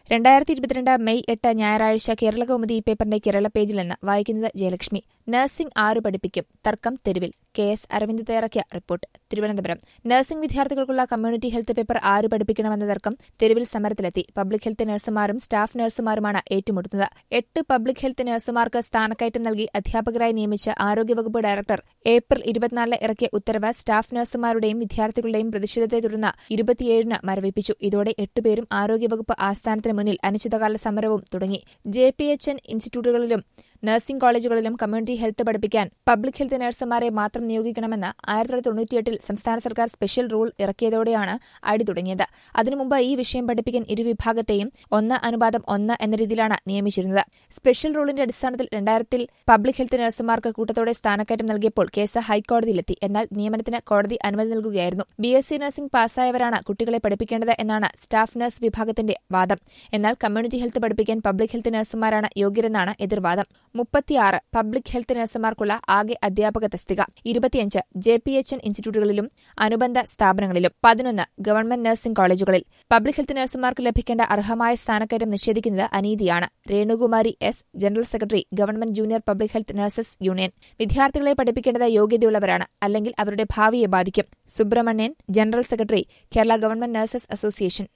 രണ്ടായിരത്തി ഇരുപത്തിരണ്ട് മെയ് എട്ട് ഞായറാഴ്ച കേരള കൗമുദി ഈ പേപ്പറിന്റെ കേരള പേജിൽ നിന്ന് വായിക്കുന്നത് ജയലക്ഷ്മി നഴ്സിംഗ് ആര് പഠിപ്പിക്കും തർക്കം തെരുവിൽ കെ എസ് അരവിന്ദ് തയ്യാറാക്കിയ റിപ്പോർട്ട് തിരുവനന്തപുരം നഴ്സിംഗ് വിദ്യാർത്ഥികൾക്കുള്ള കമ്മ്യൂണിറ്റി ഹെൽത്ത് പേപ്പർ ആര് പഠിപ്പിക്കണമെന്ന തർക്കം തെരുവിൽ സമരത്തിലെത്തി പബ്ലിക് ഹെൽത്ത് നഴ്സുമാരും സ്റ്റാഫ് നഴ്സുമാരുമാണ് ഏറ്റുമുട്ടുന്നത് എട്ട് പബ്ലിക് ഹെൽത്ത് നഴ്സുമാർക്ക് സ്ഥാനക്കയറ്റം നൽകി അധ്യാപകരായി നിയമിച്ച ആരോഗ്യവകുപ്പ് ഡയറക്ടർ ഏപ്രിൽ ഇരുപത്തിനാലിന് ഇറക്കിയ ഉത്തരവ് സ്റ്റാഫ് നഴ്സുമാരുടെയും വിദ്യാർത്ഥികളുടെയും പ്രതിഷേധത്തെ തുടർന്ന് ഇരുപത്തിയേഴിന് മരവിപ്പിച്ചു ഇതോടെ എട്ടുപേരും ആരോഗ്യവകുപ്പ് ആസ്ഥാനത്തിന് മുന്നിൽ അനിശ്ചിതകാല സമരവും തുടങ്ങി ജെ പി എച്ച് എൻ ഇൻസ്റ്റിറ്റ്യൂട്ടുകളിലും നഴ്സിംഗ് കോളേജുകളിലും കമ്മ്യൂണിറ്റി ഹെൽത്ത് പഠിപ്പിക്കാൻ പബ്ലിക് ഹെൽത്ത് നഴ്സുമാരെ മാത്രം നിയോഗിക്കണമെന്ന് ആയിരത്തി തൊള്ളായിരത്തി തൊണ്ണൂറ്റിയെട്ടിൽ സംസ്ഥാന സർക്കാർ സ്പെഷ്യൽ റൂൾ ഇറക്കിയതോടെയാണ് അടി തുടങ്ങിയത് അതിനുമുമ്പ് ഈ വിഷയം പഠിപ്പിക്കാൻ ഇരുവിഭാഗത്തെയും ഒന്ന് അനുപാതം ഒന്ന് എന്ന രീതിയിലാണ് നിയമിച്ചിരുന്നത് സ്പെഷ്യൽ റൂളിന്റെ അടിസ്ഥാനത്തിൽ രണ്ടായിരത്തിൽ പബ്ലിക് ഹെൽത്ത് നഴ്സുമാർക്ക് കൂട്ടത്തോടെ സ്ഥാനക്കയറ്റം നൽകിയപ്പോൾ കേസ് ഹൈക്കോടതിയിലെത്തി എന്നാൽ നിയമനത്തിന് കോടതി അനുമതി നൽകുകയായിരുന്നു ബി എസ് സി നഴ്സിംഗ് പാസ്സായവരാണ് കുട്ടികളെ പഠിപ്പിക്കേണ്ടത് എന്നാണ് സ്റ്റാഫ് നഴ്സ് വിഭാഗത്തിന്റെ വാദം എന്നാൽ കമ്മ്യൂണിറ്റി ഹെൽത്ത് പഠിപ്പിക്കാൻ പബ്ലിക് ഹെൽത്ത് നഴ്സുമാരാണ് യോഗ്യരെന്നാണ് എതിർവാദം മുപ്പത്തിയാറ് പബ്ലിക് ഹെൽത്ത് നഴ്സുമാർക്കുള്ള ആകെ അധ്യാപക തസ്തിക ഇരുപത്തിയഞ്ച് ജെ പി എച്ച് എൻ ഇൻസ്റ്റിറ്റ്യൂട്ടുകളിലും അനുബന്ധ സ്ഥാപനങ്ങളിലും പതിനൊന്ന് ഗവൺമെന്റ് നഴ്സിംഗ് കോളേജുകളിൽ പബ്ലിക് ഹെൽത്ത് നഴ്സുമാർക്ക് ലഭിക്കേണ്ട അർഹമായ സ്ഥാനക്കയറ്റം നിഷേധിക്കുന്നത് അനീതിയാണ് Renukumari S general secretary government junior public health nurses union വിദ്യാർത്ഥികളെ പഠിപ്പിക്കേണ്ടത് യോഗ്യതയുള്ളവരാണ് അല്ലെങ്കിൽ അവരുടെ ഭാവിയെ ബാധിക്കും Subramanian general secretary Kerala government nurses association